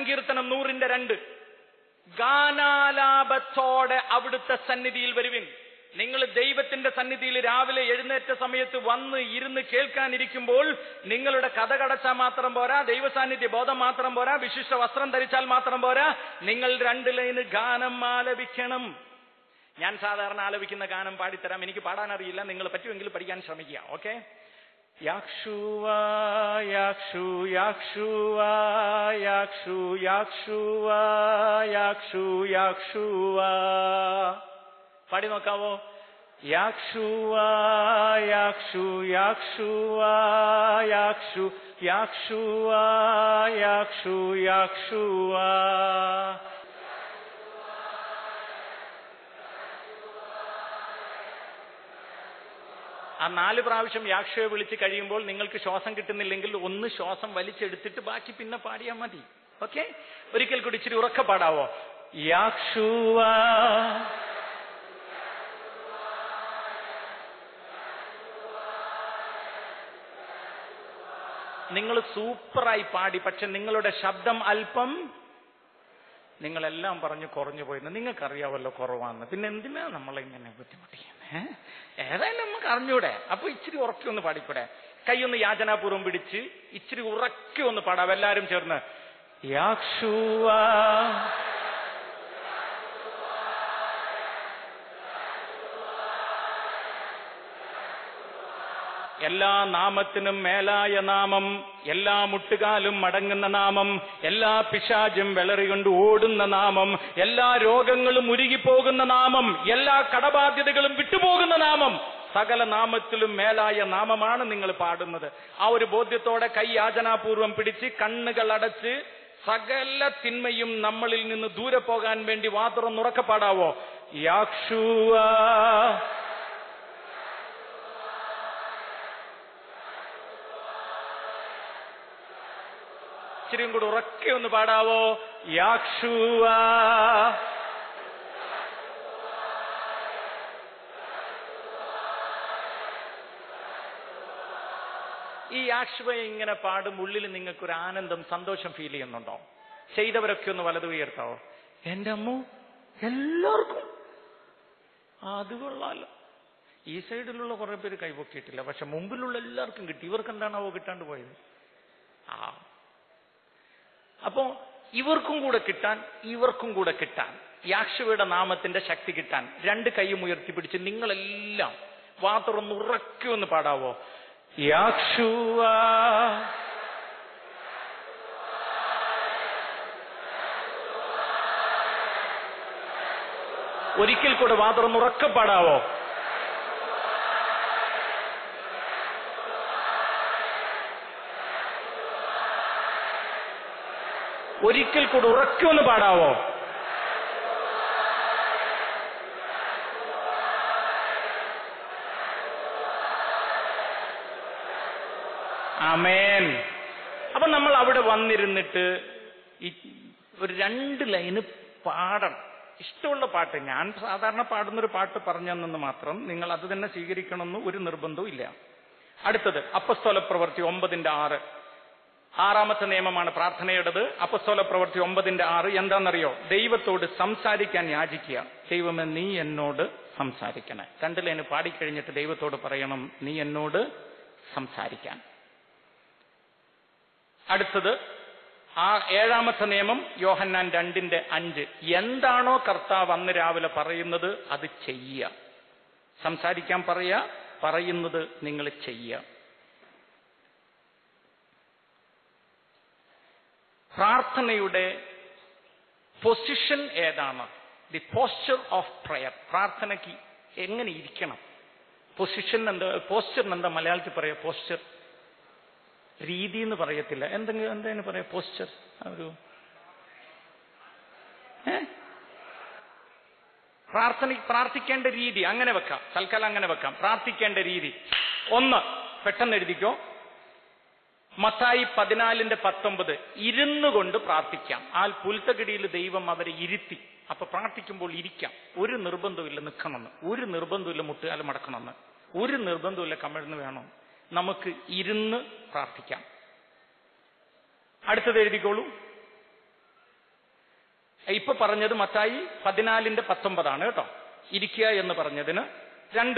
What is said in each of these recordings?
സങ്കീർത്തനം നൂറിന്റെ രണ്ട് ഗാനാലാപത്തോടെ അവിടുത്തെ സന്നിധിയിൽ വരുവിൻ നിങ്ങൾ ദൈവത്തിന്റെ സന്നിധിയിൽ രാവിലെ എഴുന്നേറ്റ സമയത്ത് വന്ന് ഇരുന്ന് കേൾക്കാനിരിക്കുമ്പോൾ നിങ്ങളുടെ കഥ കടച്ചാൽ മാത്രം പോരാ ദൈവസാന്നിധ്യ ബോധം മാത്രം പോരാ വിശിഷ്ട വസ്ത്രം ധരിച്ചാൽ മാത്രം പോരാ നിങ്ങൾ രണ്ട് ലൈന് ഗാനം ആലപിക്കണം ഞാൻ സാധാരണ ആലപിക്കുന്ന ഗാനം പാടിത്തരാം എനിക്ക് പാടാൻ അറിയില്ല നിങ്ങൾ പറ്റുമെങ്കിൽ പഠിക്കാൻ ശ്രമിക്കുക ഓക്കെ യാക്ഷുവ യാക്ഷു യാക്ഷുവ യാക്ഷു യാക്ഷുവ യാക്ഷു യാക്ഷുവ പാടി നോക്കാവോ യാക്ഷുവ യാക്ഷു യാക്ഷുവ യാക്ഷു യാക്ഷുവ യാക്ഷു യാക്ഷുവ ആ നാല് പ്രാവശ്യം യാക്ഷയെ വിളിച്ച് കഴിയുമ്പോൾ നിങ്ങൾക്ക് ശ്വാസം കിട്ടുന്നില്ലെങ്കിൽ ഒന്ന് ശ്വാസം വലിച്ചെടുത്തിട്ട് ബാക്കി പിന്നെ പാടിയാൽ മതി ഓക്കെ ഒരിക്കൽ കൂടി ഇച്ചിരി ഉറക്കെ പാടാവോ യാക്ഷുവ നിങ്ങൾ സൂപ്പറായി പാടി പക്ഷെ നിങ്ങളുടെ ശബ്ദം അല്പം നിങ്ങളെല്ലാം പറഞ്ഞു കുറഞ്ഞു പോയിരുന്നു നിങ്ങൾക്കറിയാവല്ലോ കുറവാന്ന് പിന്നെ എന്തിനാ നമ്മളിങ്ങനെ ബുദ്ധിമുട്ടിക്കുന്നത് ഏതായാലും നമുക്ക് അറിഞ്ഞൂടെ അപ്പൊ ഇച്ചിരി ഉറക്കി ഒന്ന് പാടിക്കൂടെ കൈയൊന്ന് യാചനാപൂർവ്വം പിടിച്ച് ഇച്ചിരി ഉറക്കി ഒന്ന് പാടാം എല്ലാരും ചേർന്ന് യാക്ഷുവ എല്ലാ നാമത്തിനും മേലായ നാമം എല്ലാ മുട്ടുകാലും മടങ്ങുന്ന നാമം എല്ലാ പിശാചും വെളറികൊണ്ട് ഓടുന്ന നാമം എല്ലാ രോഗങ്ങളും ഉരുകിപ്പോകുന്ന നാമം എല്ലാ കടബാധ്യതകളും വിട്ടുപോകുന്ന നാമം സകല നാമത്തിലും മേലായ നാമമാണ് നിങ്ങൾ പാടുന്നത് ആ ഒരു ബോധ്യത്തോടെ കൈ യാചനാപൂർവം പിടിച്ച് കണ്ണുകൾ അടച്ച് സകല തിന്മയും നമ്മളിൽ നിന്ന് ദൂരെ പോകാൻ വേണ്ടി വാതുറന്നുറക്കെ പാടാവോ യാക്ഷുവ ഇച്ചിരിയും കൂടെ ഉറക്കെ ഒന്ന് പാടാവോ യാക്ഷുവ ഈ യാക്ഷുവ ഇങ്ങനെ പാടും ഉള്ളിൽ നിങ്ങൾക്കൊരു ആനന്ദം സന്തോഷം ഫീൽ ചെയ്യുന്നുണ്ടോ ചെയ്തവരൊക്കെ ഒന്ന് വലത് ഉയർത്താവോ എന്റെ അമ്മ എല്ലാവർക്കും ആ, അത് കൊള്ളാലോ ഈ സൈഡിലുള്ള കുറെ പേര് കൈപൊക്കിയിട്ടില്ല പക്ഷെ മുമ്പിലുള്ള എല്ലാവർക്കും കിട്ടി ഇവർക്ക് എന്താണാവോ കിട്ടാണ്ട് പോയത് ആ അപ്പോ ഇവർക്കും കൂടെ കിട്ടാൻ ഇവർക്കും കൂടെ കിട്ടാൻ യാക്ഷുവയുടെ നാമത്തിന്റെ ശക്തി കിട്ടാൻ രണ്ട് കൈയും ഉയർത്തിപ്പിടിച്ച് നിങ്ങളെല്ലാം വാ തുറന്ന് ഉറക്കെ ഒന്ന് പാടാവോ യാക്ഷുവ ഒരിക്കൽ കൂടെ വാ തുറന്ന് ഉറക്കെ പാടാവോ ഒരിക്കൽ കൂടെ ഉറക്കെ ഒന്ന് പാടാവോ അമേൻ അപ്പൊ നമ്മൾ അവിടെ വന്നിരുന്നിട്ട് ഈ ഒരു രണ്ട് ലൈന് പാടണം ഇഷ്ടമുള്ള പാട്ട് ഞാൻ സാധാരണ പാടുന്നൊരു പാട്ട് പറഞ്ഞെന്നു മാത്രം നിങ്ങൾ അത് തന്നെ സ്വീകരിക്കണമെന്ന് ഒരു നിർബന്ധവും ഇല്ല അടുത്തത് അപ്പസ്തോല പ്രവൃത്തി ഒമ്പതിന്റെ ആറ് ആറാമത്തെ നിയമമാണ് പ്രാർത്ഥനയുടേത് അപ്പസ്തോല പ്രവൃത്തി ഒമ്പതിന്റെ ആറ് എന്താണെന്നറിയോ ദൈവത്തോട് സംസാരിക്കാൻ യാചിക്കുക ദൈവമേ നീ എന്നോട് സംസാരിക്കണേ രണ്ടിലേന് പാടിക്കഴിഞ്ഞിട്ട് ദൈവത്തോട് പറയണം നീ എന്നോട് സംസാരിക്കാൻ അടുത്തത് ആ ഏഴാമത്തെ നിയമം യോഹന്നാൻ രണ്ടിന്റെ അഞ്ച് എന്താണോ കർത്താവ് അന്ന് രാവിലെ പറയുന്നത് അത് ചെയ്യുക സംസാരിക്കാൻ പറയുക പറയുന്നത് നിങ്ങൾ ചെയ്യുക പ്രാർത്ഥനയുടെ പൊസിഷൻ ഏതാണ് ദി പോസ്ചർ ഓഫ് പ്രയർ പ്രാർത്ഥനയ്ക്ക് എങ്ങനെ ഇരിക്കണം പൊസിഷൻ എന്താ പോസ്ചറിന് എന്താ മലയാളത്തിൽ പറയാ പോസ്ചർ രീതി എന്ന് പറയത്തില്ല എന്തെങ്കിലും എന്താണ് പറയാ പോസ്ചർ ഒരു ഏ? പ്രാർത്ഥന പ്രാർത്ഥിക്കേണ്ട രീതി അങ്ങനെ വെക്കാം തൽക്കാലം അങ്ങനെ വെക്കാം പ്രാർത്ഥിക്കേണ്ട രീതി ഒന്ന് പെട്ടെന്ന് എഴുതിക്കോ മത്തായി പതിനാലിന്റെ പത്തൊമ്പത് ഇരുന്നു കൊണ്ട് പ്രാർത്ഥിക്കാം ആ പുൽത്തകിടിയിൽ ദൈവം അവരെ ഇരുത്തി അപ്പൊ പ്രാർത്ഥിക്കുമ്പോൾ ഇരിക്കാം ഒരു നിർബന്ധമില്ല നിൽക്കണമെന്ന് ഒരു നിർബന്ധമില്ല മുട്ടുകാലം മടക്കണമെന്ന് ഒരു നിർബന്ധമില്ല കമിഴ്ന്ന് വേണം നമുക്ക് ഇരുന്ന് പ്രാർത്ഥിക്കാം അടുത്തത് എഴുതിക്കോളൂ ഇപ്പൊ പറഞ്ഞത് മത്തായി പതിനാലിന്റെ പത്തൊമ്പതാണ് കേട്ടോ ഇരിക്കുക എന്ന് പറഞ്ഞതിന് രണ്ട്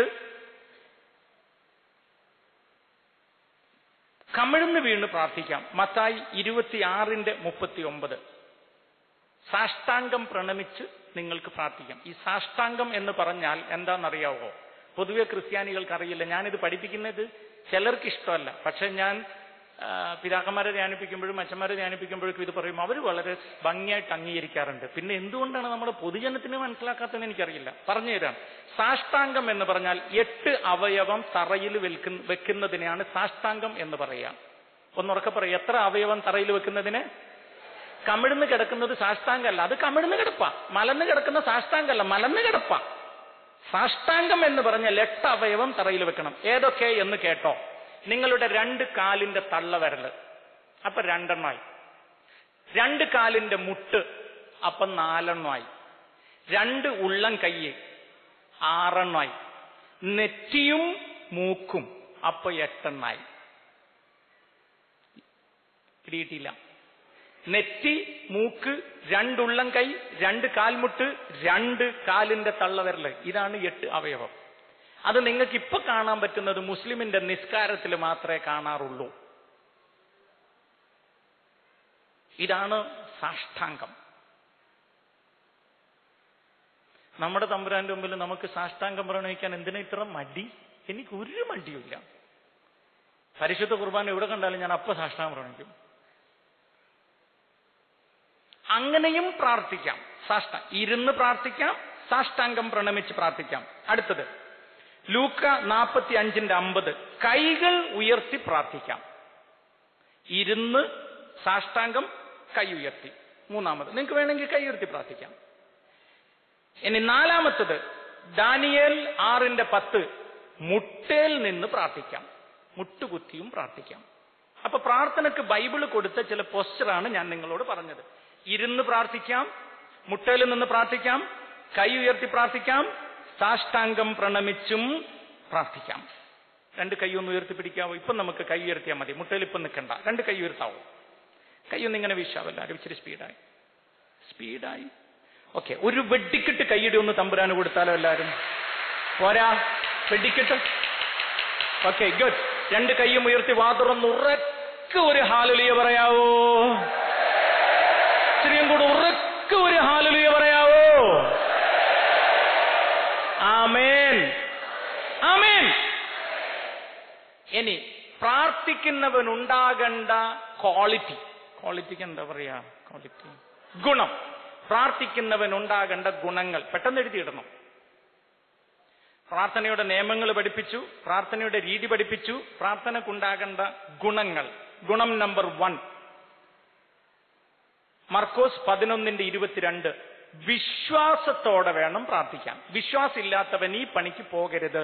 കമിഴ്ന്ന് വീണ് പ്രാർത്ഥിക്കാം മത്തായി ഇരുപത്തിയാറിന്റെ മുപ്പത്തി ഒമ്പത് സാഷ്ടാംഗം പ്രണമിച്ച് നിങ്ങൾക്ക് പ്രാർത്ഥിക്കാം ഈ സാഷ്ടാംഗം എന്ന് പറഞ്ഞാൽ എന്താണെന്നറിയാവോ പൊതുവെ ക്രിസ്ത്യാനികൾക്ക് അറിയില്ല ഞാനിത് പഠിപ്പിക്കുന്നത് ചിലർക്ക് ഇഷ്ടമല്ല പക്ഷെ ഞാൻ ആ, പിതാക്കന്മാരെ ധ്യാനിപ്പിക്കുമ്പോഴും അച്ഛന്മാരെ ധ്യാനിപ്പിക്കുമ്പോഴേക്കും ഇത് പറയും അവർ വളരെ ഭംഗിയായിട്ട് അംഗീകരിക്കാറുണ്ട് പിന്നെ എന്തുകൊണ്ടാണ് നമ്മുടെ പൊതുജനത്തിന് മനസ്സിലാക്കാത്തതെന്ന് എനിക്കറിയില്ല പറഞ്ഞു തരാം സാഷ്ടാംഗം എന്ന് പറഞ്ഞാൽ എട്ട് അവയവം തറയിൽ വെൽക്കുന്ന വെക്കുന്നതിനെയാണ് സാഷ്ടാംഗം എന്ന് പറയുക ഒന്നുറക്കെ പറയും എത്ര അവയവം തറയിൽ വെക്കുന്നതിന് കമിഴ്ന്ന് കിടക്കുന്നത് സാഷ്ടാംഗമല്ല അത് കമിഴ്ന്ന് കിടപ്പ മലന്ന് കിടക്കുന്ന സാഷ്ടാംഗമല്ല മലന്ന് കിടപ്പ സാഷ്ടാംഗം എന്ന് പറഞ്ഞാൽ എട്ട് അവയവം തറയിൽ വെക്കണം ഏതൊക്കെ എന്ന് കേട്ടോ നിങ്ങളുടെ രണ്ട് കാലിന്റെ തള്ളവിരല് അപ്പൊ രണ്ടെണ്ണമായി രണ്ട് കാലിന്റെ മുട്ട് അപ്പൊ നാലെണ്ണമായി രണ്ട് ഉള്ളം കയ്യ് ആറെണ്ണമായി നെറ്റിയും മൂക്കും അപ്പൊ എട്ടെണ്ണായി കിട്ടിയിട്ടില്ല നെറ്റി മൂക്ക് രണ്ടുള്ളം കൈ രണ്ട് കാൽമുട്ട് രണ്ട് കാലിന്റെ തള്ളവിരല് ഇതാണ് എട്ട് അവയവം അത് നിങ്ങൾക്ക് ഇപ്പൊ കാണാൻ പറ്റുന്നത് മുസ്ലിമിന്റെ നിസ്കാരത്തിൽ മാത്രമേ കാണാറുള്ളൂ ഇതാണ് സാഷ്ടാംഗം നമ്മുടെ തമ്പുരാന്റെ മുമ്പിൽ നമുക്ക് സാഷ്ടാംഗം പ്രണയിക്കാൻ എന്തിനാ ഇത്ര മടി എനിക്ക് ഒരു മടിയുമില്ല പരിശുദ്ധ കുർബാന എവിടെ കണ്ടാലും ഞാൻ അപ്പ സാഷ്ടാംഗം പ്രണയിക്കും അങ്ങനെയും പ്രാർത്ഥിക്കാം സാഷ്ട ഇരുന്ന് പ്രാർത്ഥിക്കാം സാഷ്ടാംഗം പ്രണമിച്ച് പ്രാർത്ഥിക്കാം അടുത്തത് ലൂക്ക നാൽപ്പത്തി അഞ്ചിന്റെ അമ്പത് കൈകൾ ഉയർത്തി പ്രാർത്ഥിക്കാം ഇരുന്ന് സാഷ്ടാംഗം കൈ ഉയർത്തി മൂന്നാമത് നിങ്ങൾക്ക് വേണമെങ്കിൽ കൈ ഉയർത്തി പ്രാർത്ഥിക്കാം ഇനി നാലാമത്തത് ദാനിയേൽ ആറിന്റെ പത്ത് മുട്ടേൽ നിന്ന് പ്രാർത്ഥിക്കാം മുട്ടുകുത്തിയും പ്രാർത്ഥിക്കാം അപ്പൊ പ്രാർത്ഥനയ്ക്ക് ബൈബിള് കൊടുത്ത ചില പോസ്റ്ററാണ് ഞാൻ നിങ്ങളോട് പറഞ്ഞത് ഇരുന്ന് പ്രാർത്ഥിക്കാം മുട്ടയിൽ നിന്ന് പ്രാർത്ഥിക്കാം കൈ ഉയർത്തി പ്രാർത്ഥിക്കാം സാഷ്ടാംഗം പ്രണമിച്ചും പ്രാർത്ഥിക്കാം രണ്ട് കൈ ഒന്ന് ഉയർത്തി പിടിക്കാവോ ഇപ്പം നമുക്ക് കൈ ഉയർത്തിയാൽ മതി മുട്ടയിൽ ഇപ്പം നിൽക്കണ്ട രണ്ട് കൈ ഉയർത്താവോ കൈ ഒന്ന് ഇങ്ങനെ വീശാവല്ല ഒരു ഇച്ചിരി സ്പീഡായി സ്പീഡായി ഓക്കെ ഒരു വെടിക്കെട്ട് കൈയുടെ ഒന്ന് തമ്പുരാന് കൊടുത്താലോ എല്ലാവരും പോരാ വെടിക്കെട്ട് ഓക്കെ ഗുഡ് രണ്ട് കൈയും ഉയർത്തി വാതുറന്ന് ഉറക്കെ ഒരു ഹാലുലിയ പറയാവോ ഇത്രയും കൂടെ ഉറക്കെ ഒരു ഹാലുലിയ പറയാവോ ആമേൻ ആമേൻ ഇനി പ്രാർത്ഥിക്കുന്നവനുണ്ടാകേണ്ട ക്വാളിറ്റി ക്വാളിറ്റിക്ക് എന്താ പറയാ ക്വാളിറ്റി ഗുണം പ്രാർത്ഥിക്കുന്നവനുണ്ടാകേണ്ട ഗുണങ്ങൾ പെട്ടെന്ന് എഴുതിയിടണം പ്രാർത്ഥനയുടെ നിയമങ്ങൾ പഠിപ്പിച്ചു പ്രാർത്ഥനയുടെ രീതി പഠിപ്പിച്ചു പ്രാർത്ഥനക്കുണ്ടാകേണ്ട ഗുണങ്ങൾ ഗുണം നമ്പർ വൺ മർക്കോസ് പതിനൊന്നിന്റെ ഇരുപത്തിരണ്ട് വിശ്വാസത്തോടെ വേണം പ്രാർത്ഥിക്കാൻ വിശ്വാസമില്ലാത്തവൻ ഈ പണിക്ക് പോകരുത്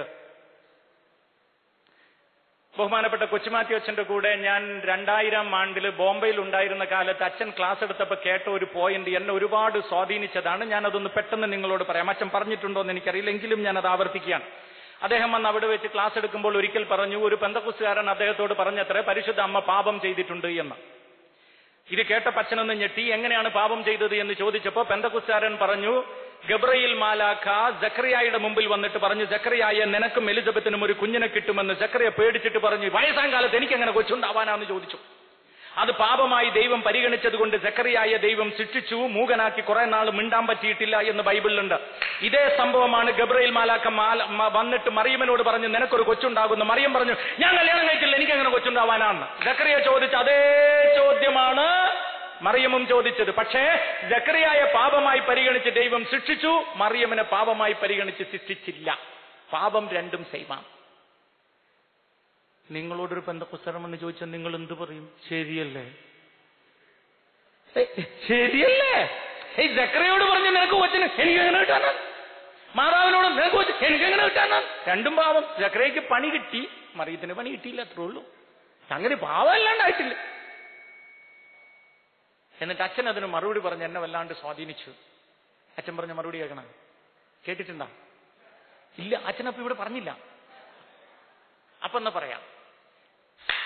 ബഹുമാനപ്പെട്ട കൊച്ചുമാറ്റി അച്ഛന്റെ കൂടെ ഞാൻ രണ്ടായിരം ആണ്ടിൽ ബോംബെയിൽ ഉണ്ടായിരുന്ന കാലത്ത് അച്ഛൻ ക്ലാസ് എടുത്തപ്പോൾ കേട്ട ഒരു പോയിന്റ് എന്നെ ഒരുപാട് സ്വാധീനിച്ചതാണ് ഞാൻ അതൊന്ന് പെട്ടെന്ന് നിങ്ങളോട് പറയാം അച്ഛൻ പറഞ്ഞിട്ടുണ്ടോ എന്ന് എനിക്കറിയില്ല എങ്കിലും ഞാൻ അത് ആവർത്തിക്കുകയാണ് അദ്ദേഹം വന്ന് അവിടെ വെച്ച് ക്ലാസ് എടുക്കുമ്പോൾ ഒരിക്കൽ പറഞ്ഞു ഒരു പെന്തക്കുസുകാരൻ അദ്ദേഹത്തോട് പറഞ്ഞത്രേ പരിശുദ്ധ അമ്മ പാപം ചെയ്തിട്ടുണ്ട് എന്ന് ഇത് കേട്ട പച്ചനൊന്ന് ഞെട്ടി എങ്ങനെയാണ് പാപം ചെയ്തത് എന്ന് ചോദിച്ചപ്പോ പെന്തക്കുസ്താരൻ പറഞ്ഞു ഗബ്രയിൽ മാലാഖ ജക്രിയായുടെ മുമ്പിൽ വന്നിട്ട് പറഞ്ഞു ജക്രിയായ നിനക്കും എലിസബത്തിനും ഒരു കുഞ്ഞിനെ കിട്ടുമെന്ന് ജക്രിയ പേടിച്ചിട്ട് പറഞ്ഞു വയസ്സാം കാലത്ത് എനിക്ക് എങ്ങനെ കൊച്ചുണ്ടാവാനാന്ന് ചോദിച്ചു അത് പാപമായി ദൈവം പരിഗണിച്ചത് കൊണ്ട് ജക്രിയായ ദൈവം ശിക്ഷിച്ചു മൂകനാക്കി കുറെ നാൾ മിണ്ടാൻ പറ്റിയിട്ടില്ല എന്ന് ബൈബിളിലുണ്ട് ഇതേ സംഭവമാണ് ഗബ്രയിൽ മാലാക്ക മാല- മ- വന്നിട്ട് മറിയമ്മനോട് പറഞ്ഞു നിനക്കൊരു കൊച്ചുണ്ടാകുന്നു മറിയം പറഞ്ഞു ഞാൻ കല്യാണം കഴിച്ചില്ല എനിക്ക് എങ്ങനെ കൊച്ചുണ്ടാവാനാണ് ജക്രിയ ചോദിച്ച അതേ ചോദ്യമാണ് മറിയമും ചോദിച്ചത് പക്ഷേ ജക്രിയായ പാപമായി പരിഗണിച്ച് ദൈവം ശിക്ഷിച്ചു മറിയമ്മിനെ പാപമായി പരിഗണിച്ച് ശിക്ഷിച്ചില്ല പാപം രണ്ടും സെയിമാണ് നിങ്ങളോടൊരു ബന്ധപുസ്തകം എന്ന് ചോദിച്ചാൽ നിങ്ങൾ എന്ത് പറയും ശരിയല്ലേ ഏയ്, ശരിയല്ലേ ഏയ് ജക്രയോട് പറഞ്ഞു നിനക്ക് കൊച്ചിന് എനിക്ക് എങ്ങനെ കിട്ടാനാ മാതാവിനോട് നിനക്ക് കൊച്ചു എനിക്ക് എങ്ങനെ കിട്ടാനാ രണ്ടും പാവം ജക്രയ്ക്ക് പണി കിട്ടി മറിയത്തിന് പണി കിട്ടിയില്ല അത്രേ ഉള്ളൂ സംഗതി പാവമല്ലാണ്ടായിട്ടില്ല എന്നിട്ട് അച്ഛൻ അതിന് മറുപടി പറഞ്ഞ് എന്നെ വല്ലാണ്ട് സ്വാധീനിച്ചു അച്ഛൻ പറഞ്ഞ മറുപടി കേൾക്കണം കേട്ടിട്ടുണ്ടോ ഇല്ല അച്ഛനപ്പൊ ഇവിടെ പറഞ്ഞില്ല അപ്പൊ എന്നാ പറയാം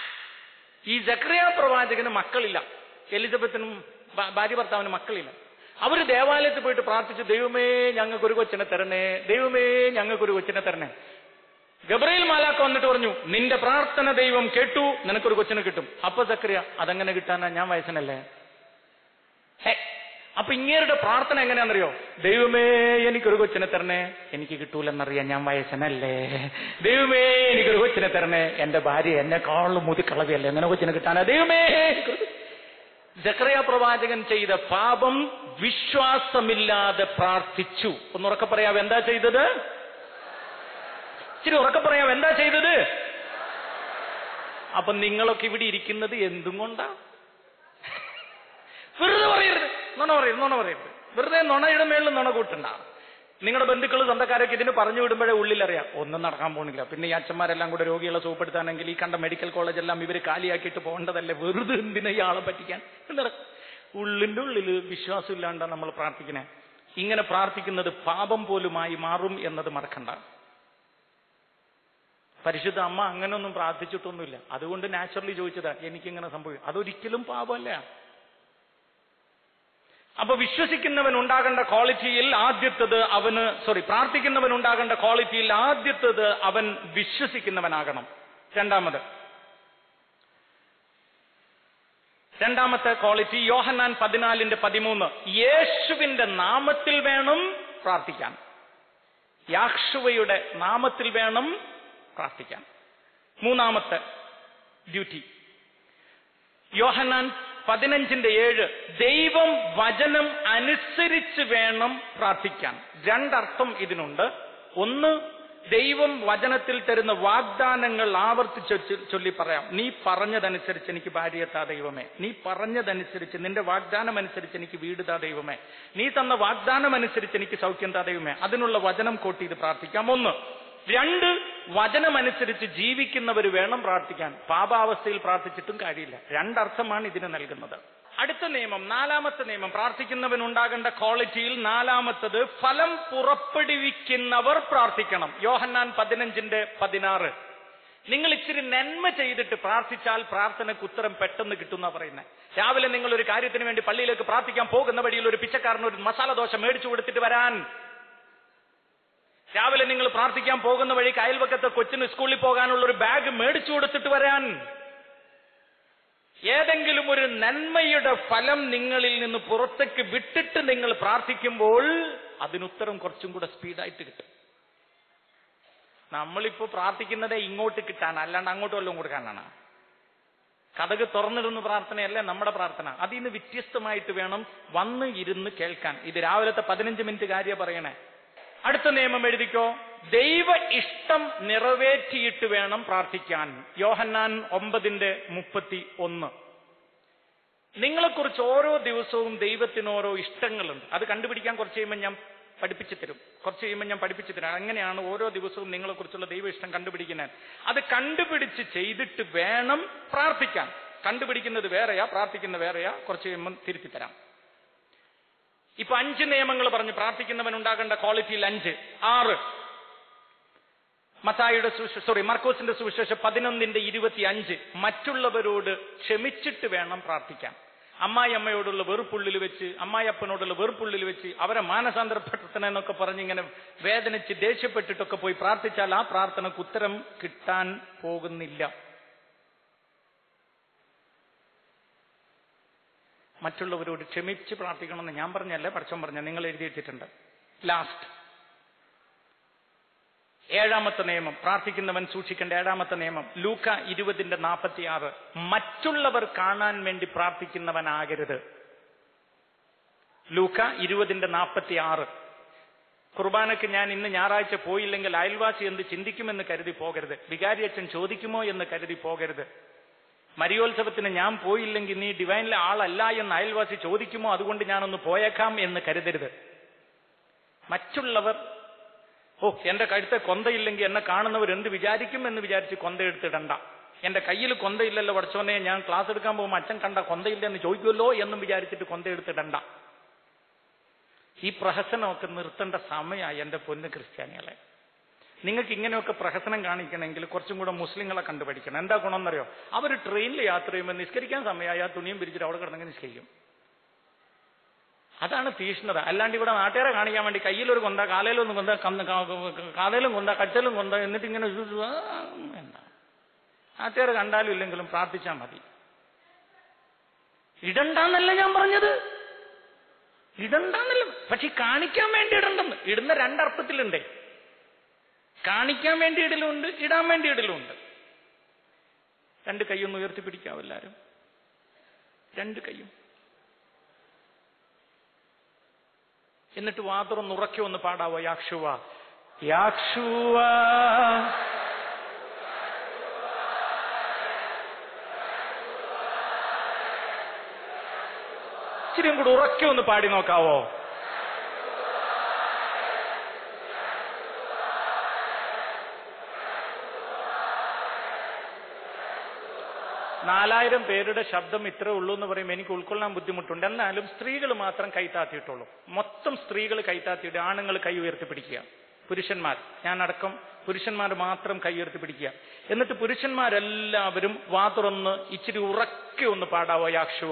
ഈ ജക്രിയ പ്രവാചകന് മക്കളില്ല എലിസബത്തിനും ഭാ- ഭാര്യ ഭർത്താവിന് മക്കളില്ല അവര് ദേവാലയത്തിൽ പോയിട്ട് പ്രാർത്ഥിച്ചു ദൈവമേ ഞങ്ങൾക്കൊരു കൊച്ചിനെ തരണേ ദൈവമേ ഞങ്ങൾക്കൊരു കൊച്ചിനെ തരണേ ഗബ്രയിൽ മാലാക്ക വന്നിട്ട് പറഞ്ഞു നിന്റെ പ്രാർത്ഥന ദൈവം കേട്ടു നിനക്കൊരു കൊച്ചിനെ കിട്ടും അപ്പൊ സക്രിയ അതെങ്ങനെ കിട്ടാനാ ഞാൻ വയസ്സനല്ലേ ഹേ, അപ്പൊ ഇങ്ങേരുടെ പ്രാർത്ഥന എങ്ങനെയാണെന്നറിയോ ദൈവമേ എനിക്കൊരു കൊച്ചിനെ തരണേ എനിക്ക് കിട്ടൂലെന്നറിയാം ഞാൻ വയസ്സനല്ലേ ദൈവമേ എനിക്കൊരു കൊച്ചിനെ തരണേ എന്റെ ഭാര്യ എന്നെക്കാളും മുതിക്കളവിയല്ലേ എങ്ങനെ കൊച്ചിനെ കിട്ടാനാ ദൈവമേ എനിക്കൊരു കൊച്ചിനെ ജക്രയ പ്രവാചകൻ ചെയ്ത പാപം വിശ്വാസമില്ലാതെ പ്രാർത്ഥിച്ചു ഒന്ന് ഉറക്കെ പറയാം എന്താ ചെയ്തത് ഇച്ചിരി ഉറക്കെ പറയാം എന്താ ചെയ്തത് അപ്പൊ നിങ്ങളൊക്കെ ഇവിടെ ഇരിക്കുന്നത് എന്തും കൊണ്ടാ വെറുതെ പറയരുത് നുണ പറയരുത് നുണ പറയരുത് വെറുതെ നുണയുടെ മേളിൽ നുണ കൂട്ടണ്ട നിങ്ങളുടെ ബന്ധുക്കൾ സ്വന്തക്കാരൊക്കെ ഇതിന് പറഞ്ഞു വിടുമ്പോഴേ ഉള്ളിലറിയാം ഒന്നും നടക്കാൻ പോണില്ല പിന്നെ ഈ അച്ഛന്മാരെല്ലാം കൂടെ രോഗികളെ സുഖപ്പെടുത്താനെങ്കിൽ ഈ കണ്ട മെഡിക്കൽ കോളേജ് എല്ലാം ഇവർ കാലിയാക്കിയിട്ട് പോകേണ്ടതല്ലേ വെറുതെ എന്തിനാ ഈ ആളെ പറ്റിക്കാൻ എന്താ ഉള്ളിന്റെ ഉള്ളിൽ വിശ്വാസം ഇല്ലാണ്ടാ നമ്മൾ പ്രാർത്ഥിക്കണേ ഇങ്ങനെ പ്രാർത്ഥിക്കുന്നത് പാപം പോലുമായി മാറും എന്നത് മറക്കണ്ട പരിശുദ്ധ അമ്മ അങ്ങനൊന്നും പ്രാർത്ഥിച്ചിട്ടൊന്നുമില്ല അതുകൊണ്ട് നാച്ചുറലി ചോദിച്ചതാ എനിക്കിങ്ങനെ സംഭവിക്കും അതൊരിക്കലും പാപമല്ല അപ്പൊ വിശ്വസിക്കുന്നവൻ ഉണ്ടാകേണ്ട ക്വാളിറ്റിയിൽ ആദ്യത്തത് അവന് സോറി പ്രാർത്ഥിക്കുന്നവൻ ഉണ്ടാകേണ്ട ക്വാളിറ്റിയിൽ ആദ്യത്തത് അവൻ വിശ്വസിക്കുന്നവനാകണം രണ്ടാമത് രണ്ടാമത്തെ ക്വാളിറ്റി യോഹന്നാൻ പതിനാലിന്റെ പതിമൂന്ന് യേശുവിന്റെ നാമത്തിൽ വേണം പ്രാർത്ഥിക്കാൻ യാക്ഷുവയുടെ നാമത്തിൽ വേണം പ്രാർത്ഥിക്കാൻ മൂന്നാമത്തെ ഡ്യൂട്ടി യോഹന്നാൻ പതിനഞ്ചിന്റെ ഏഴ് ദൈവം വചനം അനുസരിച്ച് വേണം പ്രാർത്ഥിക്കാൻ രണ്ടർത്ഥം ഇതിനുണ്ട് ഒന്ന് ദൈവം വചനത്തിൽ തരുന്ന വാഗ്ദാനങ്ങൾ ആവർത്തിച്ച് ചൊ- ചൊല്ലി പറയാം നീ പറഞ്ഞതനുസരിച്ച് എനിക്ക് ഭാര്യയെത്താ ദൈവമേ നീ പറഞ്ഞതനുസരിച്ച് നിന്റെ വാഗ്ദാനം അനുസരിച്ച് എനിക്ക് വീട് താ ദൈവമേ നീ തന്ന വാഗ്ദാനം അനുസരിച്ച് എനിക്ക് സൗഖ്യം താ ദൈവമേ അതിനുള്ള വചനം കോട്ട് ചെയ്ത് പ്രാർത്ഥിക്കാം ഒന്ന് രണ്ട് വചനമനുസരിച്ച് ജീവിക്കുന്നവർ വേണം പ്രാർത്ഥിക്കാൻ പാപാവസ്ഥയിൽ പ്രാർത്ഥിച്ചിട്ടും കാര്യമില്ല രണ്ടർത്ഥമാണ് ഇതിന് നൽകുന്നത് അടുത്ത നിയമം നാലാമത്തെ നിയമം പ്രാർത്ഥിക്കുന്നവൻ ഉണ്ടാകേണ്ട ക്വാളിറ്റിയിൽ നാലാമത്തത് ഫലം പുറപ്പെടുവിക്കുന്നവർ പ്രാർത്ഥിക്കണം യോഹന്നാൻ പതിനഞ്ചിന്റെ പതിനാറ് നിങ്ങൾ ഇച്ചിരി നന്മ ചെയ്തിട്ട് പ്രാർത്ഥിച്ചാൽ പ്രാർത്ഥനയ്ക്ക് ഉത്തരം പെട്ടെന്ന് കിട്ടുന്ന പറയുന്നത് രാവിലെ നിങ്ങൾ ഒരു കാര്യത്തിന് വേണ്ടി പള്ളിയിലേക്ക് പ്രാർത്ഥിക്കാൻ പോകുന്ന വഴിയിൽ ഒരു പിച്ചക്കാരന് ഒരു മസാല ദോശ മേടിച്ചു കൊടുത്തിട്ട് വരാൻ രാവിലെ നിങ്ങൾ പ്രാർത്ഥിക്കാൻ പോകുന്ന വഴി അയൽവക്കത്തെ കൊച്ചിന് സ്കൂളിൽ പോകാനുള്ള ഒരു ബാഗ് മേടിച്ചു കൊടുത്തിട്ട് വരാൻ ഏതെങ്കിലും ഒരു നന്മയുടെ ഫലം നിങ്ങളിൽ നിന്ന് പുറത്തേക്ക് വിട്ടിട്ട് നിങ്ങൾ പ്രാർത്ഥിക്കുമ്പോൾ അതിനുത്തരം കുറച്ചും കൂടെ സ്പീഡായിട്ട് കിട്ടും നമ്മളിപ്പോ പ്രാർത്ഥിക്കുന്നത് ഇങ്ങോട്ട് കിട്ടാൻ അല്ലാണ്ട് അങ്ങോട്ട് വല്ലതും കൊടുക്കാനാണ് കഥക് തുറന്നിടുന്ന പ്രാർത്ഥനയല്ല നമ്മുടെ പ്രാർത്ഥന അതിൽ നിന്ന് വ്യത്യസ്തമായിട്ട് വേണം വന്ന് ഇരുന്ന് കേൾക്കാൻ ഇത് രാവിലത്തെ പതിനഞ്ച് മിനിറ്റ് കാര്യം പറയണേ അടുത്ത നിയമം എഴുതിക്കോ ദൈവ ഇഷ്ടം നിറവേറ്റിയിട്ട് വേണം പ്രാർത്ഥിക്കാൻ യോഹന്നാൻ ഒമ്പതിന്റെ മുപ്പത്തി ഒന്ന് നിങ്ങളെക്കുറിച്ച് ഓരോ ദിവസവും ദൈവത്തിന് ഓരോ ഇഷ്ടങ്ങളുണ്ട് അത് കണ്ടുപിടിക്കാൻ കുറച്ച് കഴിയുമ്പോൾ ഞാൻ പഠിപ്പിച്ചു തരും കുറച്ച് കഴിയുമ്പോൾ ഞാൻ പഠിപ്പിച്ചു തരാം അങ്ങനെയാണ് ഓരോ ദിവസവും നിങ്ങളെക്കുറിച്ചുള്ള ദൈവ ഇഷ്ടം കണ്ടുപിടിക്കുന്നത് അത് കണ്ടുപിടിച്ച് ചെയ്തിട്ട് വേണം പ്രാർത്ഥിക്കാൻ കണ്ടുപിടിക്കുന്നത് വേറെയാ പ്രാർത്ഥിക്കുന്നത് വേറെയാ കുറച്ച് കഴിയുമ്പോൾ തിരുത്തി തരാം ഇപ്പൊ അഞ്ച് നിയമങ്ങൾ പറഞ്ഞു പ്രാർത്ഥിക്കുന്നവൻ ഉണ്ടാകേണ്ട ക്വാളിറ്റിയിൽ അഞ്ച് ആറ് മത്തായിയുടെ സുവിശേഷം സോറി മർക്കോസിന്റെ സുവിശേഷം പതിനൊന്നിന്റെ ഇരുപത്തി അഞ്ച് മറ്റുള്ളവരോട് ക്ഷമിച്ചിട്ട് വേണം പ്രാർത്ഥിക്കാൻ അമ്മായി അമ്മയോടുള്ള വെറുപ്പുള്ളിൽ വെച്ച് അമ്മായിയപ്പനോടുള്ള വെറുപ്പുള്ളിൽ വെച്ച് അവരെ മാനസാന്തരപ്പെടുത്തണം എന്നൊക്കെ പറഞ്ഞ് ഇങ്ങനെ വേദനിച്ച് ദേഷ്യപ്പെട്ടിട്ടൊക്കെ പോയി പ്രാർത്ഥിച്ചാൽ ആ പ്രാർത്ഥനക്ക് ഉത്തരം കിട്ടാൻ പോകുന്നില്ല മറ്റുള്ളവരോട് ക്ഷമിച്ച് പ്രാർത്ഥിക്കണമെന്ന് ഞാൻ പറഞ്ഞല്ലേ പഠിച്ചോൻ പറഞ്ഞ നിങ്ങൾ എഴുതിയിട്ടിട്ടുണ്ട് ലാസ്റ്റ് ഏഴാമത്തെ നിയമം പ്രാർത്ഥിക്കുന്നവൻ സൂക്ഷിക്കേണ്ട ഏഴാമത്തെ നിയമം ലൂക്ക ഇരുപതിന്റെ നാൽപ്പത്തി ആറ് മറ്റുള്ളവർ കാണാൻ വേണ്ടി പ്രാർത്ഥിക്കുന്നവനാകരുത് ലൂക്ക ഇരുപതിന്റെ നാൽപ്പത്തി ആറ് കുർബാനയ്ക്ക് ഞാൻ ഇന്ന് ഞായറാഴ്ച പോയില്ലെങ്കിൽ അയൽവാസി എന്ത് ചിന്തിക്കുമെന്ന് കരുതി പോകരുത് വികാരി അച്ഛൻ ചോദിക്കുമോ എന്ന് കരുതി പോകരുത് മരിയോത്സവത്തിന് ഞാൻ പോയില്ലെങ്കിൽ നീ ഡിവൈനിലെ ആളല്ല എന്ന് അയൽവാസി ചോദിക്കുമോ അതുകൊണ്ട് ഞാനൊന്ന് പോയേക്കാം എന്ന് കരുതരുത് മറ്റുള്ളവർ ഓ എന്റെ കഴുത്തെ കൊന്തയില്ലെങ്കിൽ എന്നെ കാണുന്നവർ എന്ത് വിചാരിക്കും എന്ന് വിചാരിച്ച് കൊന്തയെടുത്തിടണ്ട എന്റെ കയ്യിൽ കൊന്തയില്ലല്ലോ പഠിച്ചോനെ ഞാൻ ക്ലാസ് എടുക്കാൻ പോകുമ്പോൾ അച്ഛൻ കണ്ട കൊന്തയില്ലെന്ന് ചോദിക്കുമല്ലോ എന്നും വിചാരിച്ചിട്ട് കൊന്തയെടുത്തിടണ്ട ഈ പ്രഹസനമൊക്കെ നിർത്തേണ്ട സമയമായി എന്റെ പൊന്ന് ക്രിസ്ത്യാനികളെ നിങ്ങൾക്ക് ഇങ്ങനെയൊക്കെ പ്രഹസനം കാണിക്കണമെങ്കിൽ കുറച്ചും കൂടെ മുസ്ലിങ്ങളെ കണ്ടുപഠിക്കണം എന്താ ഗുണമെന്നറിയോ അവർ ട്രെയിനിൽ യാത്ര ചെയ്യുമ്പോൾ നിസ്കരിക്കാൻ സമയമായി ആ തുണിയും പിരിച്ചിട്ട് അവിടെ കിടന്നെങ്കിൽ നിസ്കരിക്കും അതാണ് തീഷ്ണത അല്ലാണ്ട് ഇവിടെ നാട്ടുകാരെ കാണിക്കാൻ വേണ്ടി കയ്യിലൊരു കൊന്ത കാലയിലൊന്നും കൊന്ത കന്ന് കാ- കാലയിലും കൊന്ത കച്ചലും കൊന്ത എന്നിട്ട് ഇങ്ങനെ ഒരു ഇത് ആ, വേണ്ട നാട്ടുകാരെ കണ്ടാലും ഇല്ലെങ്കിലും പ്രാർത്ഥിച്ചാൽ മതി ഇടണ്ടെന്നല്ല ഞാൻ പറഞ്ഞത് ഇടണ്ടെന്നല്ല പക്ഷെ കാണിക്കാൻ വേണ്ടി ഇടണ്ടെന്ന് ഇടുന്ന രണ്ടർത്ഥത്തിലുണ്ടേ കാണിക്കാൻ വേണ്ടി ഇടലുണ്ട് ഇടാൻ വേണ്ടി ഇടലുണ്ട് രണ്ട് കൈയൊന്ന് ഉയർത്തിപ്പിടിക്കാവും എല്ലാവരും രണ്ട് കൈയും എന്നിട്ട് വാതുറന്ന് ഉറക്കെ ഒന്ന് പാടാവോ യാക്ഷുവ യാക്ഷുവ ഇച്ചിരിയും കൂടെ ഉറക്കെ ഒന്ന് പാടി നോക്കാവോ നാലായിരം പേരുടെ ശബ്ദം ഇത്രേ ഉള്ളൂ എന്ന് പറയുമ്പോൾ എനിക്ക് ഉൾക്കൊള്ളാൻ ബുദ്ധിമുട്ടുണ്ട് എന്നാലും സ്ത്രീകൾ മാത്രം കൈത്താത്തിയിട്ടുള്ളൂ മൊത്തം സ്ത്രീകൾ കൈത്താത്തിയിട്ട് ആണുങ്ങൾ കൈ ഉയർത്തിപ്പിടിക്കുക പുരുഷന്മാർ ഞാൻ അടക്കം പുരുഷന്മാർ മാത്രം കൈ ഉയർത്തിപ്പിടിക്കുക എന്നിട്ട് പുരുഷന്മാരെല്ലാവരും വാ തുറന്ന് ഇച്ചിരി ഉറക്കെ ഒന്ന് പാടാവോ യാക്ഷുവ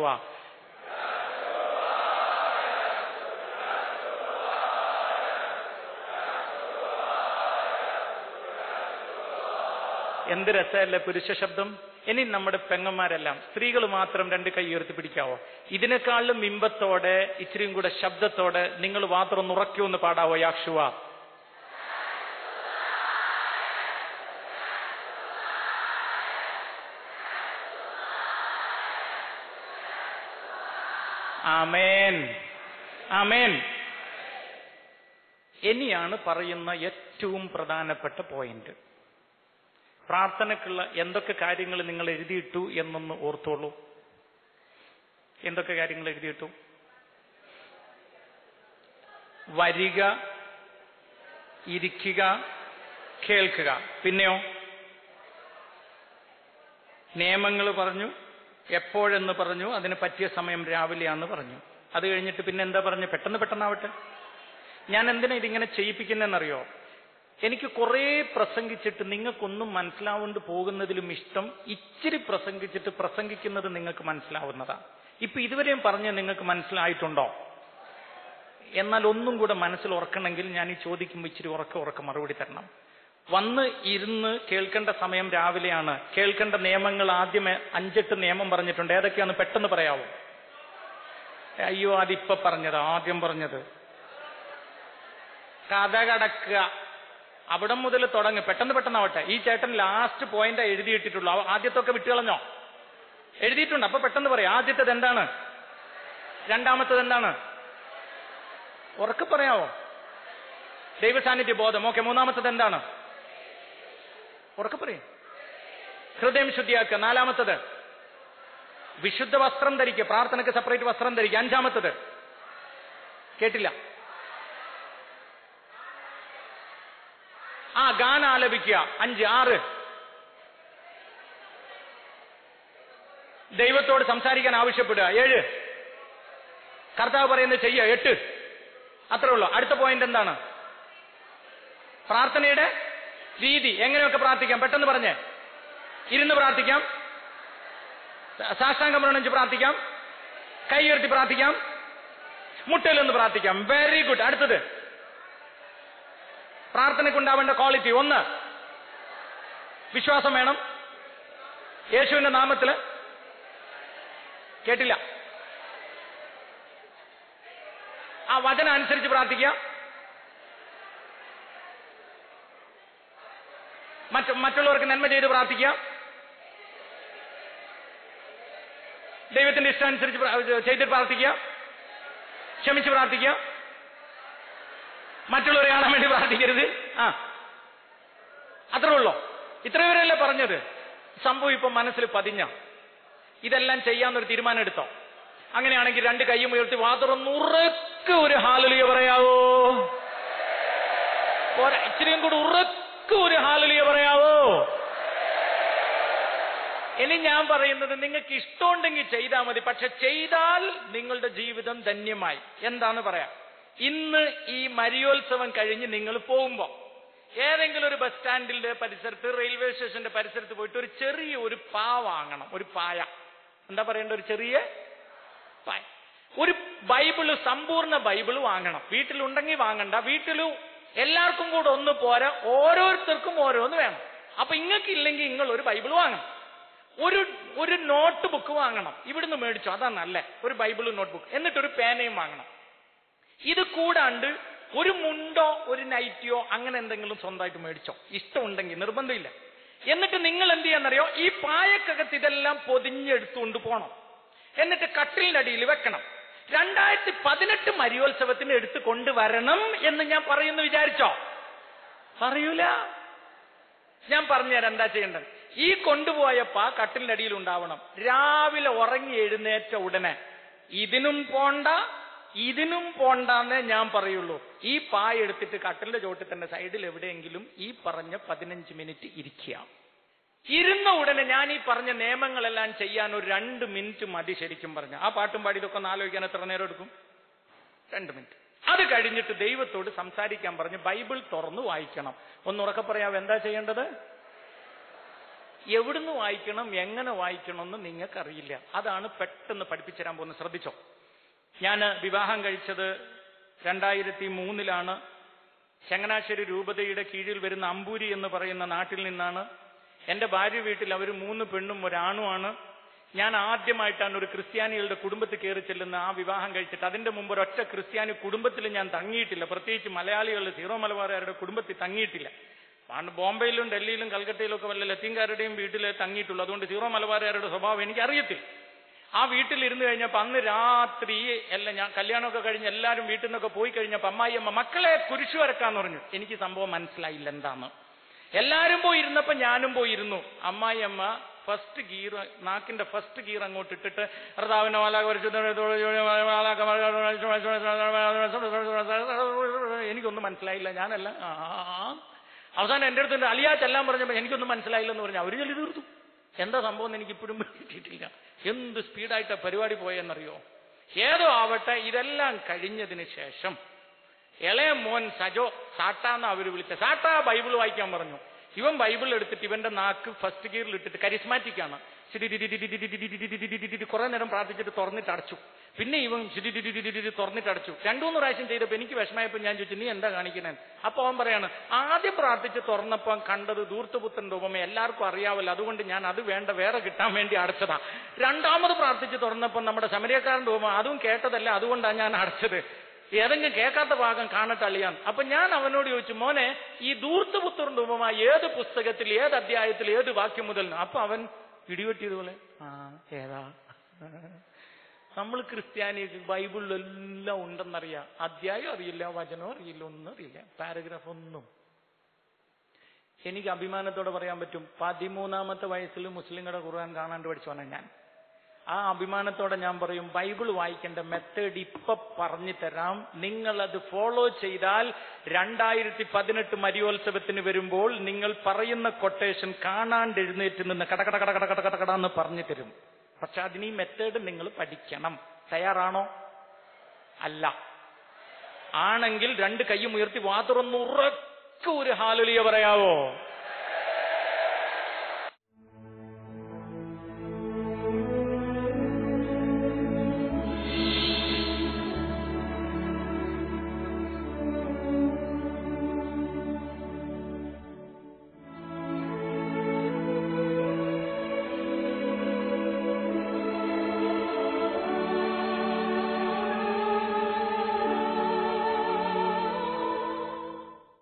എന്ത് രസമല്ലേ പുരുഷ ശബ്ദം ഇനി നമ്മുടെ പെങ്ങന്മാരെല്ലാം സ്ത്രീകൾ മാത്രം രണ്ട് കൈ ഉയർത്തി പിടിക്കാവോ ഇതിനേക്കാളും ബിംബത്തോടെ ഇച്ചിരിയും കൂടെ ശബ്ദത്തോടെ നിങ്ങൾ മാത്രം ഒന്ന് ഉറക്കി ഒന്ന് പാടാവോ യാക്ഷുവ ആമേൻ ആമേൻ ഇനിയാണ് പറയുന്ന ഏറ്റവും പ്രധാനപ്പെട്ട പോയിന്റ് പ്രാർത്ഥനക്കുള്ള എന്തൊക്കെ കാര്യങ്ങൾ നിങ്ങൾ എഴുതിയിട്ടു എന്നൊന്ന് ഓർത്തോളൂ എന്തൊക്കെ കാര്യങ്ങൾ എഴുതിയിട്ടു വരിക ഇരിക്കുക കേൾക്കുക പിന്നെയോ നിയമങ്ങൾ പറഞ്ഞു എപ്പോഴെന്ന് പറഞ്ഞു അതിന് പറ്റിയ സമയം രാവിലെയാന്ന് പറഞ്ഞു അത് കഴിഞ്ഞിട്ട് പിന്നെ എന്താ പറഞ്ഞു പെട്ടെന്ന് പെട്ടെന്നാവട്ടെ ഞാൻ എന്തിനാ ഇതിങ്ങനെ ചെയ്യിപ്പിക്കുന്നതെന്നറിയോ എനിക്ക് കുറേ പ്രസംഗിച്ചിട്ട് നിങ്ങൾക്കൊന്നും മനസ്സിലാവുകൊണ്ട് പോകുന്നതിലും ഇഷ്ടം ഇച്ചിരി പ്രസംഗിച്ചിട്ട് പ്രസംഗിക്കുന്നത് നിങ്ങൾക്ക് മനസ്സിലാവുന്നതാ ഇപ്പൊ ഇതുവരെയും പറഞ്ഞ് നിങ്ങൾക്ക് മനസ്സിലായിട്ടുണ്ടോ എന്നാൽ ഒന്നും കൂടെ മനസ്സിൽ ഓർക്കണമെങ്കിൽ ഞാൻ ഈ ചോദിക്കുമ്പോൾ ഇച്ചിരി ഉറക്ക ഉറക്ക മറുപടി തരണം വന്ന് ഇരുന്ന് കേൾക്കേണ്ട സമയം രാവിലെയാണ് കേൾക്കേണ്ട നിയമങ്ങൾ ആദ്യമേ അഞ്ചെട്ട് നിയമം പറഞ്ഞിട്ടുണ്ട് ഏതൊക്കെയാണ് പെട്ടെന്ന് പറയാവോ അയ്യോ അതിപ്പോ പറഞ്ഞത് ആദ്യം പറഞ്ഞത് കഥ കടക്കുക അവിടെ മുതൽ തുടങ്ങി പെട്ടെന്ന് പെട്ടെന്നാവട്ടെ ഈ ചേട്ടൻ ലാസ്റ്റ് പോയിന്റ് എഴുതിയിട്ടിട്ടുള്ളൂ അവ- ആദ്യത്തൊക്കെ വിട്ടുകളഞ്ഞോ എഴുതിയിട്ടുണ്ട് അപ്പൊ പെട്ടെന്ന് പറയാം ആദ്യത്തേത് എന്താണ് രണ്ടാമത്തത് എന്താണ് ഉറക്കെ പറയാവോ ദൈവസാന്നിധ്യ ബോധം ഓക്കെ മൂന്നാമത്തത് എന്താണ് ഉറക്കെ പറയും ഹൃദയം ശുദ്ധിയാക്കുക നാലാമത്തത് വിശുദ്ധ വസ്ത്രം ധരിക്കുക പ്രാർത്ഥനയ്ക്ക് സെപ്പറേറ്റ് വസ്ത്രം ധരിക്കുക അഞ്ചാമത്തത് കേട്ടില്ല ആ ഗാനം ആലപിക്കുക അഞ്ച് ആറ് ദൈവത്തോട് സംസാരിക്കാൻ ആവശ്യപ്പെടുക ഏഴ് കർത്താവ് പറയുന്നത് ചെയ്യുക എട്ട് അത്രേ ഉള്ളൂ അടുത്ത പോയിന്റ് എന്താണ് പ്രാർത്ഥനയുടെ രീതി എങ്ങനെയൊക്കെ പ്രാർത്ഥിക്കാം പെട്ടെന്ന് പറഞ്ഞേ ഇരുന്ന് പ്രാർത്ഥിക്കാം സാഷ്ടാംഗം പ്രണയിച്ച് പ്രാർത്ഥിക്കാം കൈ ഉയർത്തി പ്രാർത്ഥിക്കാം മുട്ടയിൽ നിന്ന് പ്രാർത്ഥിക്കാം വെരി ഗുഡ് അടുത്തത് പ്രാർത്ഥനയ്ക്കുണ്ടാവേണ്ട ക്വാളിറ്റി ഒന്ന് വിശ്വാസം വേണം യേശുവിന്റെ നാമത്തില് കേട്ടില്ല ആ വചനം അനുസരിച്ച് പ്രാർത്ഥിക്കുക മറ്റ് മറ്റുള്ളവർക്ക് നന്മ ചെയ്ത് പ്രാർത്ഥിക്കുക ദൈവത്തിന്റെ ഇഷ്ടം അനുസരിച്ച് പ്ര- ചെയ്തിട്ട് പ്രാർത്ഥിക്കുക ക്ഷമിച്ച് പ്രാർത്ഥിക്കുക മറ്റുള്ളവരെ കാണാൻ വേണ്ടി പ്രാർത്ഥിക്കരുത് ആ അത്രേ ഉള്ളോ ഇത്രയും വരെയല്ലേ പറഞ്ഞത് സംഭവം ഇപ്പൊ മനസ്സിൽ പതിഞ്ഞ ഇതെല്ലാം ചെയ്യാന്നൊരു തീരുമാനം എടുത്തോ അങ്ങനെയാണെങ്കിൽ രണ്ട് കൈയും ഉയർത്തി വാതുറന്നുറക്കെ ഒരു ഹാലലിയ പറയാവോ പോരാ ഇച്ചിരിയും കൂടി ഉറക്കെ ഒരു ഹാലലിയ പറയാവോ ഇനി ഞാൻ പറയുന്നത് നിങ്ങൾക്ക് ഇഷ്ടമുണ്ടെങ്കിൽ ചെയ്താൽ മതി പക്ഷെ ചെയ്താൽ നിങ്ങളുടെ ജീവിതം ധന്യമായി എന്താന്ന് പറയാം ഇന്ന് ഈ മരിയോത്സവം കഴിഞ്ഞ് നിങ്ങൾ പോകുമ്പോ ഏതെങ്കിലും ഒരു ബസ് സ്റ്റാൻഡിന്റെ പരിസരത്ത് റെയിൽവേ സ്റ്റേഷന്റെ പരിസരത്ത് പോയിട്ട് ഒരു ചെറിയ ഒരു പാ വാങ്ങണം ഒരു പായ എന്താ പറയേണ്ട ഒരു ചെറിയ പായ ഒരു ബൈബിള് സമ്പൂർണ്ണ ബൈബിള് വാങ്ങണം വീട്ടിലുണ്ടെങ്കിൽ വാങ്ങണ്ട വീട്ടിൽ എല്ലാവർക്കും കൂടെ ഒന്ന് പോരാ ഓരോരുത്തർക്കും ഓരോന്ന് വേണം അപ്പൊ ഇങ്ങൾക്ക് ഇല്ലെങ്കിൽ നിങ്ങൾ ഒരു ബൈബിൾ വാങ്ങണം ഒരു ഒരു നോട്ട് ബുക്ക് വാങ്ങണം ഇവിടുന്ന് മേടിച്ചോ അതാ നല്ല ഒരു ബൈബിൾ നോട്ട് ബുക്ക് എന്നിട്ട് ഒരു പേനയും വാങ്ങണം ഇത് കൂടാണ്ട് ഒരു മുണ്ടോ ഒരു നൈറ്റിയോ അങ്ങനെ എന്തെങ്കിലും സ്വന്തമായിട്ട് മേടിച്ചോ ഇഷ്ടമുണ്ടെങ്കിൽ നിർബന്ധമില്ല എന്നിട്ട് നിങ്ങൾ എന്ത് ചെയ്യാന്നറിയോ ഈ പായക്കകത്ത് ഇതെല്ലാം പൊതിഞ്ഞെടുത്തുകൊണ്ട് പോണം എന്നിട്ട് കട്ടിലിന്റെ അടിയിൽ വെക്കണം രണ്ടായിരത്തി പതിനെട്ട് മരിയോത്സവത്തിന് എടുത്ത് കൊണ്ടുവരണം എന്ന് ഞാൻ പറയുന്നു വിചാരിച്ചോ പറയൂല ഞാൻ പറഞ്ഞുതരാം എന്താ ചെയ്യേണ്ടത് ഈ കൊണ്ടുപോയപ്പോ ആ കട്ടിലിന്റെ അടിയിൽ ഉണ്ടാവണം രാവിലെ ഉറങ്ങി എഴുന്നേറ്റ ഉടനെ ഇതിനും പോണ്ട ഇതിനും പോണ്ടാന്നേ ഞാൻ പറയുള്ളൂ ഈ പായ എടുത്തിട്ട് കട്ടിലിന്റെ ചോട്ടിൽ തന്നെ സൈഡിൽ എവിടെയെങ്കിലും ഈ പറഞ്ഞ പതിനഞ്ച് മിനിറ്റ് ഇരിക്കുക ഇരുന്ന ഉടനെ ഞാൻ ഈ പറഞ്ഞ നിയമങ്ങളെല്ലാം ചെയ്യാൻ ഒരു രണ്ട് മിനിറ്റ് മതി ശരിക്കും പറഞ്ഞ ആ പാട്ടും പാടി ഇതൊക്കെ ഒന്ന് ആലോചിക്കാൻ എത്ര നേരം എടുക്കും രണ്ട് മിനിറ്റ് അത് കഴിഞ്ഞിട്ട് ദൈവത്തോട് സംസാരിക്കാൻ പറഞ്ഞ് ബൈബിൾ തുറന്ന് വായിക്കണം ഒന്ന് ഉറക്കെ പറയാം എന്താ ചെയ്യേണ്ടത് എവിടുന്ന് വായിക്കണം എങ്ങനെ വായിക്കണം എന്ന് നിങ്ങൾക്കറിയില്ല അതാണ് പെട്ടെന്ന് പഠിപ്പിച്ചു തരാൻ പോകുന്നത് ശ്രദ്ധിച്ചോ ഞാൻ വിവാഹം കഴിച്ചത് രണ്ടായിരത്തി മൂന്നിലാണ് ചങ്ങനാശ്ശേരി രൂപതയുടെ കീഴിൽ വരുന്ന അമ്പൂരി എന്ന് പറയുന്ന നാട്ടിൽ നിന്നാണ് എന്റെ ഭാര്യ വീട്ടിൽ അവർ മൂന്ന് പെണ്ണും ഒരാണുമാണ് ഞാൻ ആദ്യമായിട്ടാണ് ഒരു ക്രിസ്ത്യാനികളുടെ കുടുംബത്തിൽ കയറി ചെല്ലുന്ന ആ വിവാഹം കഴിച്ചിട്ട് അതിന്റെ മുമ്പ് ഒരൊറ്റ ക്രിസ്ത്യാനി കുടുംബത്തിൽ ഞാൻ തങ്ങിയിട്ടില്ല പ്രത്യേകിച്ച് മലയാളികളുടെ സീറോ മലബാറുകാരുടെ കുടുംബത്തിൽ തങ്ങിയിട്ടില്ല പണ്ട് ബോംബെയിലും ഡൽഹിയിലും കൽക്കട്ടയിലും ഒക്കെ വല്ല ലത്തീൻകാരുടെയും വീട്ടിൽ തങ്ങിയിട്ടുള്ളൂ അതുകൊണ്ട് സീറോ മലബാറുകാരുടെ സ്വഭാവം എനിക്ക് അറിയത്തില്ല ആ വീട്ടിൽ ഇരുന്ന് കഴിഞ്ഞപ്പോ അന്ന് രാത്രി എല്ലാം ഞാൻ കല്യാണമൊക്കെ കഴിഞ്ഞ് എല്ലാവരും വീട്ടിൽ നിന്നൊക്കെ പോയി കഴിഞ്ഞപ്പോ അമ്മായിയമ്മ മക്കളെ കുരിശു വരക്കാന്ന് പറഞ്ഞു എനിക്ക് സംഭവം മനസ്സിലായില്ല എന്താന്ന് എല്ലാരും പോയി ഇരുന്നപ്പോ ഞാനും പോയി ഇരുന്നു അമ്മായിയമ്മ ഫസ്റ്റ് ഗീർ നാക്കിന്റെ ഫസ്റ്റ് ഗീർ അങ്ങോട്ട് ഇട്ടിട്ട് കർത്താവിന്റെ മാലാക എനിക്കൊന്നും മനസ്സിലായില്ല ഞാനല്ല ആ, ആ, ആ. അവസാനം എന്റെ അടുത്ത് അലിയാ ചെല്ലാൻ പറഞ്ഞപ്പോ എനിക്കൊന്നും മനസ്സിലായില്ലെന്ന് പറഞ്ഞു അവര് ചൊല്ലി തീർത്തു എന്താ സംഭവം എന്ന് എനിക്ക് ഇപ്പോഴും കിട്ടിയിട്ടില്ല എന്ത് സ്പീഡായിട്ടാ പരിപാടി പോയെന്നറിയോ ഏതോ ആവട്ടെ ഇതെല്ലാം കഴിഞ്ഞതിന് ശേഷം ഇളയ മോൻ സജോ സാട്ടാന്ന് അവര് വിളിച്ച സാട്ടാ ബൈബിൾ വായിക്കാൻ പറഞ്ഞു ഇവൻ ബൈബിൾ എടുത്തിട്ട് ഇവന്റെ നാക്ക് ഫസ്റ്റ് ഗിയറിൽ ഇട്ടിട്ട് കരിസ്മാറ്റിക് ആണ് കുറെ നേരം പ്രാർത്ഥിച്ചിട്ട് തുറന്നിട്ട് അടച്ചു പിന്നെ ഇവൻ തുറന്നിട്ട് അടച്ചു രണ്ടുമൂന്ന് പ്രാവശ്യം ചെയ്തപ്പോ എനിക്ക് വിഷമായപ്പോ ഞാൻ ചോദിച്ചു നീ എന്താ കാണിക്കണേ അപ്പൊ അവൻ പറയാണ് ആദ്യം പ്രാർത്ഥിച്ച് തുറന്നപ്പോ കണ്ടത് ദൂർത്തുപുത്രന്റെ ഉപമ എല്ലാവർക്കും അറിയാവല്ലോ അതുകൊണ്ട് ഞാൻ അത് വേണ്ട വേറെ കിട്ടാൻ വേണ്ടി അടച്ചതാ രണ്ടാമത് പ്രാർത്ഥിച്ച് തുറന്നപ്പോ നമ്മുടെ സമരക്കാരന്റെ ഉപമ അതും കേട്ടതല്ല അതുകൊണ്ടാണ് ഞാൻ അടച്ചത് ഏതെങ്കിലും കേൾക്കാത്ത ഭാഗം കാണട്ടളിയാൻ അപ്പൊ ഞാൻ അവനോട് ചോദിച്ചു മോനെ ഈ ദൂർത്തുപുത്രന്റെ ഉപമ ഏത് പുസ്തകത്തിൽ ഏത് അധ്യായത്തിൽ ഏത് വാക്യം മുതൽ അപ്പൊ അവൻ ഇടിവെട്ടിയതുപോലെ ആ ഏതാ നമ്മൾ ക്രിസ്ത്യാനി ബൈബിളിലെല്ലാം ഉണ്ടെന്നറിയാം അധ്യായം അറിയില്ല വചനം അറിയില്ല ഒന്നും അറിയില്ല പാരഗ്രാഫ് ഒന്നും എനിക്ക് അഭിമാനത്തോടെ പറയാൻ പറ്റും പതിമൂന്നാമത്തെ വയസ്സിൽ മുസ്ലിങ്ങളുടെ ഖുർആൻ കാണാണ്ട് പഠിച്ചോനെ ഞാൻ ആ അഭിമാനത്തോടെ ഞാൻ പറയും ബൈബിൾ വായിക്കേണ്ട മെത്തേഡ് ഇപ്പൊ പറഞ്ഞു തരാം നിങ്ങൾ അത് ഫോളോ ചെയ്താൽ രണ്ടായിരത്തി പതിനെട്ട് മരിയോത്സവത്തിന് വരുമ്പോൾ നിങ്ങൾ പറയുന്ന കൊട്ടേഷൻ കാണാണ്ട് എഴുന്നേറ്റ് നിന്ന് കട കട കട കട കട കട കട എന്ന് പറഞ്ഞു തരും പക്ഷെ അതിന് ഈ മെത്തേഡ് നിങ്ങൾ പഠിക്കണം തയ്യാറാണോ അല്ല ആണെങ്കിൽ രണ്ട് കൈയും ഉയർത്തി വാതുറന്ന് ഉറക്കെ ഒരു ഹാലുലിയ പറയാവോ